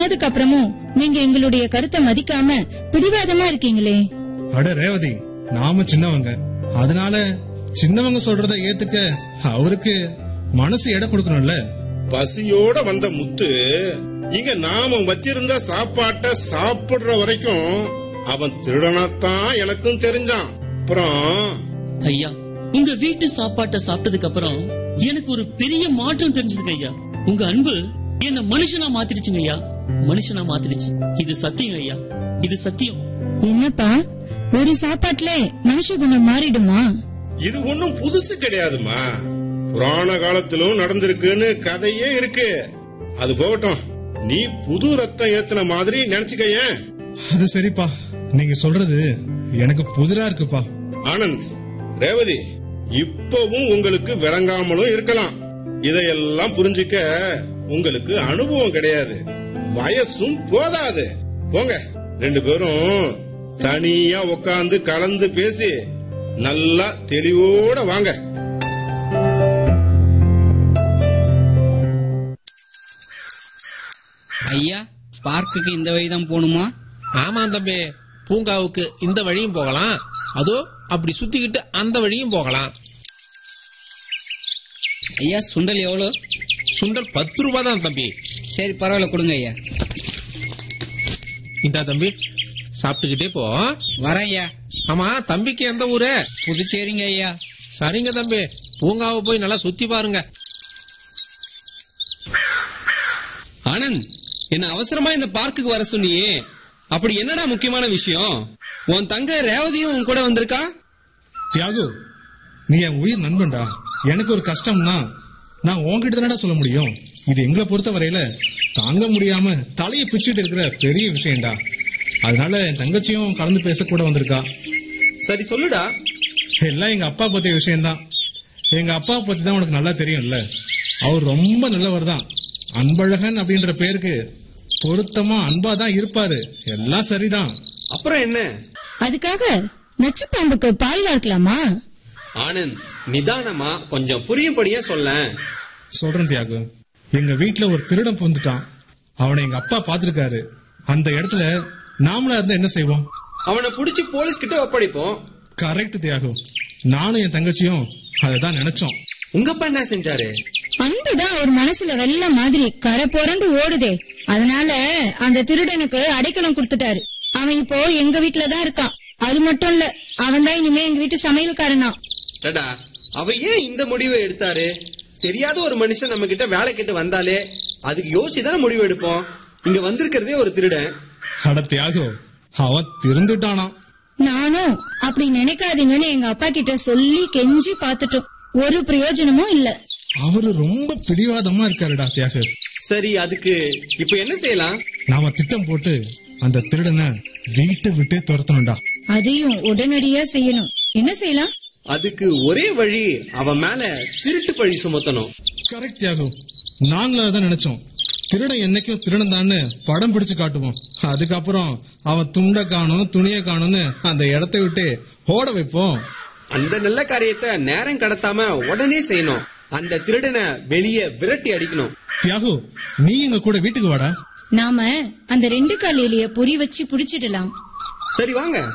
அதுக்கு அப்புறமும் நீங்க எங்களுடைய கருத்தை மதிக்காம பிடிவாதமா இருக்கீங்களே அட ரேவதி நாம சின்னவங்க அதனால சின்னவங்க சொல்றத ஏத்துக்க அவருக்கு மனசு எடை கொடுக்கணும்ல பசியோட வந்த முத்து இங்க நாம வச்சிருந்த சாப்பாட்ட சாப்பிடுற வரைக்கும் அவன் திருடனாத்தான் எனக்கும் தெரிஞ்சான் அப்புறம் ஐயா உங்க வீட்டு சாப்பாட்டை சாப்பிட்டதுக்கு அப்புறம் எனக்கு ஒரு பெரிய மாற்றம் தெரிஞ்சதுங்க ஐயா உங்க அன்பு என்ன மனுஷனா மாத்திடுச்சுங்க ஐயா மனுஷனா மாத்திடுச்சு இது சத்தியம் ஐயா இது சத்தியம் என்னப்பா ஒரு சாப்பாட்டுல மனுஷ குணம் மாறிடுமா இது ஒண்ணும் புதுசு கிடையாதுமா புராண காலத்திலும் நடந்திருக்குன்னு கதையே இருக்கு அது போகட்டும் நீ புது ரத்தம் ஏத்துன மாதிரி நினைச்சுக்கயேன் அது சரிப்பா நீங்க சொல்றது எனக்கு புதிரா இருக்குப்பா ஆனந்த் ரேவதி இப்பவும் உங்களுக்கு விளங்காமலும் இருக்கலாம் இதையெல்லாம் புரிஞ்சுக்க உங்களுக்கு அனுபவம் கிடையாது வயசும் போதாது போங்க ரெண்டு பேரும் தனியா உட்கார்ந்து கலந்து பேசி நல்லா தெளிவோட வாங்க ஐயா பார்க்குக்கு இந்த வழிதான் போகணுமா ஆமா தம்பி பூங்காவுக்கு இந்த வழியும் போகலாம் அதோ அப்படி சுத்திக்கிட்டு அந்த வழியும் போகலாம் ஐயா சுண்டல் எவ்வளோ சுண்டல் பத்து ரூபாய் தான் தம்பி சரி பரவாயில்ல கொடுங்க ஐயா இந்தா தம்பி சாப்பிட்டுக்கிட்டே போ வரேன் ஐயா ஆமா தம்பிக்கு எந்த ஊரு புதுச்சேரிங்க ஐயா சரிங்க தம்பி பூங்காவை போய் நல்லா சுத்தி பாருங்க ஆனந்த் என்ன அவசரமா இந்த பார்க்குக்கு வர சொன்னியே அப்படி என்னடா முக்கியமான விஷயம் உன் தங்க ரேவதியும் உன் கூட வந்திருக்கா தியாகு நீ என் உயிர் நண்பன்டா எனக்கு ஒரு கஷ்டம்னா நான் உன்கிட்ட தானடா சொல்ல முடியும் இது எங்களை பொறுத்த வரையில தாங்க முடியாம தலையை பிச்சுட்டு இருக்கிற பெரிய விஷயம்டா அதனால என் தங்கச்சியும் கலந்து பேச கூட வந்திருக்கா சரி சொல்லுடா எல்லாம் எங்க அப்பா பத்திய விஷயம்தான் எங்க அப்பா பத்தி தான் உனக்கு நல்லா தெரியும்ல அவர் ரொம்ப நல்லவர் தான் அன்பழகன் அப்படின்ற பேருக்கு பொருத்தமா அன்பா தான் இருப்பாரு எல்லாம் சரிதான் அப்புறம் என்ன அதுக்காக நச்சு பாம்புக்கு பால் வார்க்கலாமா ஆனந்த் நிதானமா கொஞ்சம் புரியும்படியா சொல்லேன் சொல்றேன் தியாகு எங்க வீட்ல ஒரு திருடன் புந்துட்டான் அவனை எங்க அப்பா பாத்திருக்காரு அந்த இடத்துல நாமளா இருந்தா என்ன செய்வோம் அவனை புடிச்சு போலீஸ் கிட்ட ஒப்படைப்போம் கரெக்ட் தியாகு நானும் என் தங்கச்சியும் அததான் நினைச்சோம் உங்க அப்பா என்ன செஞ்சாரு அன்புதான் ஒரு மனசுல வெள்ள மாதிரி கரை புரண்டு ஓடுதே அதனால அந்த திருடனுக்கு அடைக்கலம் கொடுத்துட்டாரு அவன் இப்போ எங்க வீட்டுல தான் இருக்கான் அது மட்டும் இல்ல அவன் தான் இனிமே எங்க வீட்டு சமையல்காரனா டடா அவ ஏன் இந்த முடிவை எடுத்தாரு தெரியாத ஒரு மனுஷன் நம்ம கிட்ட வேலை கிட்ட வந்தாலே அதுக்கு யோசிச்சுதானே முடிவு எடுப்போம் இங்க வந்திருக்கிறதே ஒரு திருடன் அட தியாகு அவன் திருந்துட்டானா நானும் அப்படி நினைக்காதீங்கன்னு எங்க அப்பா கிட்ட சொல்லி கெஞ்சி பாத்துட்டோம் ஒரு பிரயோஜனமும் இல்ல அவரு ரொம்ப பிடிவாதமா இருக்காருடா தியாகு சரி அதுக்கு இப்ப என்ன செய்யலாம் நாம திட்டம் போட்டு அந்த திருடனை வீட்டை விட்டே துரத்தணும்டா அதையும் உடனடியா செய்யணும் என்ன செய்யலாம் அதுக்கு ஒரே வழி அவன் மேல திருட்டு பழி சுமத்தணும் கரெக்ட் தியாகு நாங்களும் அதான் நினைச்சோம் திருடன் என்னைக்கும் திருடன் தான்னு படம் பிடிச்சு காட்டுவோம் அதுக்கப்புறம் அவன் துண்டை காணும் துணியை காணும்னு அந்த இடத்தை விட்டு ஓட வைப்போம் அந்த நல்ல காரியத்தை நேரம் கடத்தாம உடனே செய்யணும் அந்த திருடனை வெளியே விரட்டி அடிக்கணும் தியாகு நீ எங்க கூட வீட்டுக்கு வாடா நாம அந்த ரெண்டு கால் எலிய பொறி வச்சு புடிச்சிடலாம் சரி வாங்க